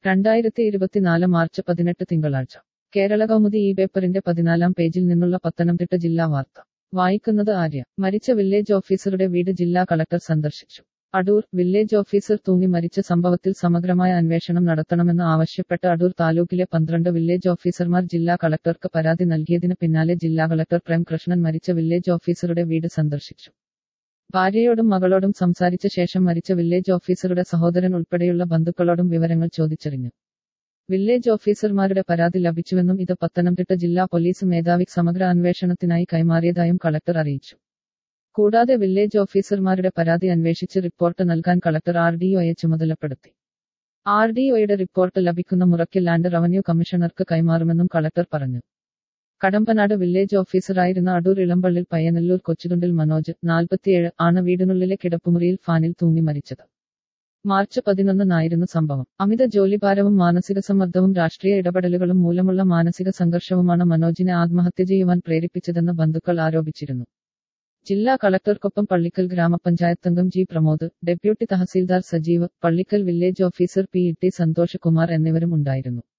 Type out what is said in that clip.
രണ്ടായിരത്തി ഇരുപത്തിനാല് മാർച്ച് പതിനെട്ട് തിങ്കളാഴ്ച കേരള കൗമുദി ഈ പേപ്പറിന്റെ പതിനാലാം പേജിൽ നിന്നുള്ള പത്തനംതിട്ട ജില്ലാ വാർത്ത വായിക്കുന്നത് ആര്യ മരിച്ച വില്ലേജ് ഓഫീസറുടെ വീട് ജില്ലാ കളക്ടർ സന്ദർശിച്ചു അടൂർ വില്ലേജ് ഓഫീസർ തൂങ്ങി മരിച്ച സംഭവത്തിൽ സമഗ്രമായ അന്വേഷണം നടത്തണമെന്ന് ആവശ്യപ്പെട്ട് അടൂർ താലൂക്കിലെ പന്ത്രണ്ട് വില്ലേജ് ഓഫീസർമാർ ജില്ലാ കളക്ടർക്ക് പരാതി നൽകിയതിന് പിന്നാലെ ജില്ലാ കളക്ടർ പ്രേം കൃഷ്ണൻ മരിച്ച വില്ലേജ് ഓഫീസറുടെ വീട് സന്ദർശിച്ചു ഭാര്യയോടും മകളോടും സംസാരിച്ച ശേഷം മരിച്ച വില്ലേജ് ഓഫീസറുടെ സഹോദരൻ ഉൾപ്പെടെയുള്ള ബന്ധുക്കളോടും വിവരങ്ങൾ ചോദിച്ചറിഞ്ഞു വില്ലേജ് ഓഫീസർമാരുടെ പരാതി ലഭിച്ചുവെന്നും ഇത് പത്തനംതിട്ട ജില്ലാ പോലീസ് മേധാവി സമഗ്ര അന്വേഷണത്തിനായി കൈമാറിയതായും കളക്ടർ അറിയിച്ചു കൂടാതെ വില്ലേജ് ഓഫീസർമാരുടെ പരാതി അന്വേഷിച്ച് റിപ്പോർട്ട് നൽകാൻ കളക്ടർ ആർ ഡി ഒയെ ചുമതലപ്പെടുത്തി ആർ ഡി ഒയുടെ റിപ്പോർട്ട് ലഭിക്കുന്ന മുറയ്ക്ക് ലാൻഡ് റവന്യൂ കമ്മീഷണർക്ക് കൈമാറുമെന്നും കളക്ടർ പറഞ്ഞു കടമ്പനാട് വില്ലേജ് ഓഫീസറായിരുന്ന അടൂർ ഇളമ്പള്ളിൽ പയ്യനല്ലൂർ കൊച്ചുതുണ്ടിൽ മനോജ് നാൽപ്പത്തിയേഴ് ആണ് വീടിനുള്ളിലെ കിടപ്പുമുറിയിൽ ഫാനിൽ തൂങ്ങി മരിച്ചത് മാർച്ച് പതിനൊന്നിനായിരുന്നു സംഭവം അമിത ജോലിഭാരവും മാനസിക സമ്മർദ്ദവും രാഷ്ട്രീയ ഇടപെടലുകളും മൂലമുള്ള മാനസിക സംഘർഷവുമാണ് മനോജിനെ ആത്മഹത്യ ചെയ്യുവാൻ പ്രേരിപ്പിച്ചതെന്ന് ബന്ധുക്കൾ ആരോപിച്ചിരുന്നു ജില്ലാ കളക്ടർക്കൊപ്പം പള്ളിക്കൽ ഗ്രാമപഞ്ചായത്ത് അംഗം G Pramod deputy tahsildar Sajeev Pallikkal village officer P E T Santhosh Kumar എന്നിവരും ഉണ്ടായിരുന്നു